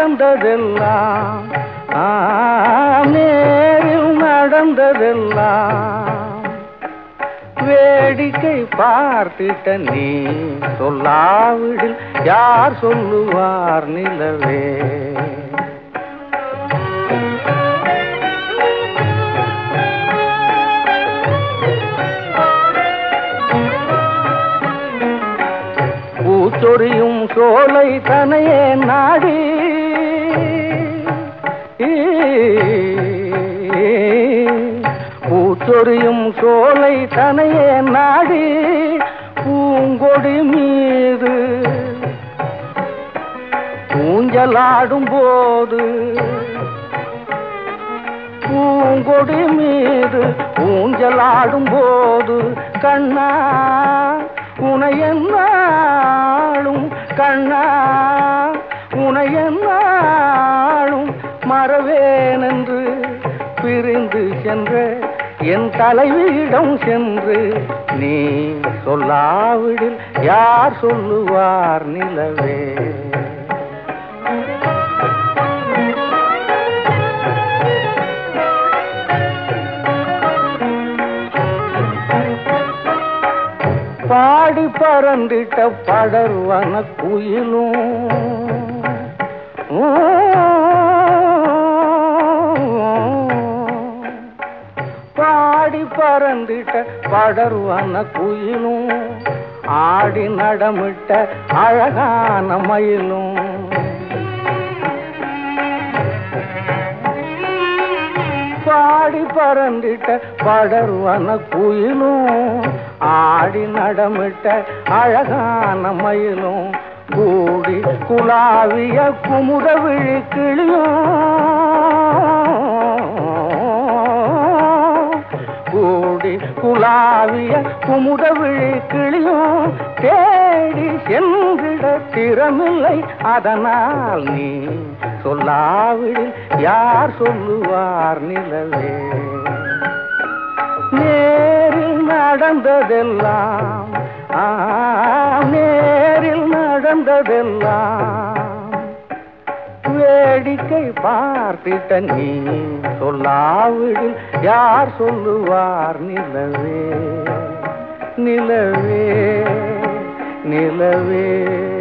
நடந்ததெல்லாம் ஆ, நேரில் நடந்ததெல்லாம் வேடிக்கை பார்த்திட்ட நீ சொல்லாவிடில் யார் சொல்லுவார் நிலவே பூச்சொரியும் சோலை தனையே நாடி பூச்சொரியும் சோலை தனையே நாடி பூங்கொடி மீது ஊஞ்சலாடும் போது பூங்கொடி மீது ஊஞ்சலாடும் போது கண்ணா உனையன்னாளும் கண்ணா உனையன்னாளும் மறவேனென்று பிரிந்து சென்ற என் தலைவியிடம் சென்று நீ சொல்லாவிடில் யார் சொல்லுவார் நிலவே பாடி பறந்திட்ட படர்வன குயிலும் பாடி பறந்திட்ட படர்வன குயிலும் ஆடி நடமிட்ட அழகான மயிலும் பாடி பறந்திட்ட படர்வன குயிலும் ஆடி நடமிட்ட அழகான மயிலும் கூடி குலாவிய குமுத விழி கிளியும் கூடி குலாவிய குமுத விழி கிளியும் தேடி சென்றிட திறமில்லை அதனால் நீ சொல்லாவிடில் யார் சொல்லுவார் நிலவே நேரில் நடந்ததெல்லாம் ஆ, நேரில் நடந்ததெல்லாம் வேடிக்கை பார்த்திட்ட நீ சொல்லாவிடில் யார் சொல்லுவார் நிலவே நிலவே நிலவே